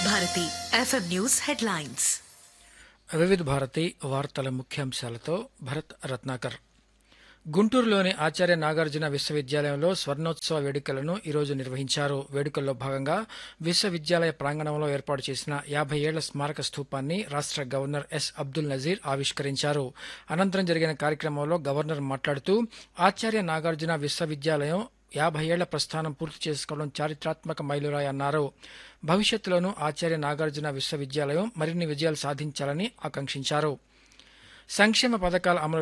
Bharati FM news headlines వివిధ భారతి వార్తల ముఖ్యాంశాలతో భరత్ రత్నాకర్ గుంటూరులోని ఆచార్య నాగార్జున విశ్వవిద్యాలయంలో స్వర్ణోత్సవ వేడుకలను ఈరోజు నిర్వహించారు వేడుకల్లో భాగంగా విశ్వవిద్యాలయ ప్రాంగణంలో ఏర్పాటు చేసిన యాభై ఏళ్ల స్మారక స్థూపాన్ని రాష్ట్ర గవర్నర్ ఎస్ అబ్దుల్ నజీర్ ఆవిష్కరించారు అనంతరం జరిగిన కార్యక్రమంలో గవర్నర్ మాట్లాడుతూ ఆచార్య నాగార్జున విశ్వవిద్యాలయం యాభై ఏళ్ల ప్రస్థానం పూర్తి చేసుకోవడం చారిత్రాత్మక మైలురాయి అన్నారు భవిష్యత్తులోనూ ఆచార్య నాగార్జున విశ్వవిద్యాలయం మరిన్ని విజయాలు సాధించాలని ఆకాంక్షించారు సంక్షేమ పథకాల అమలు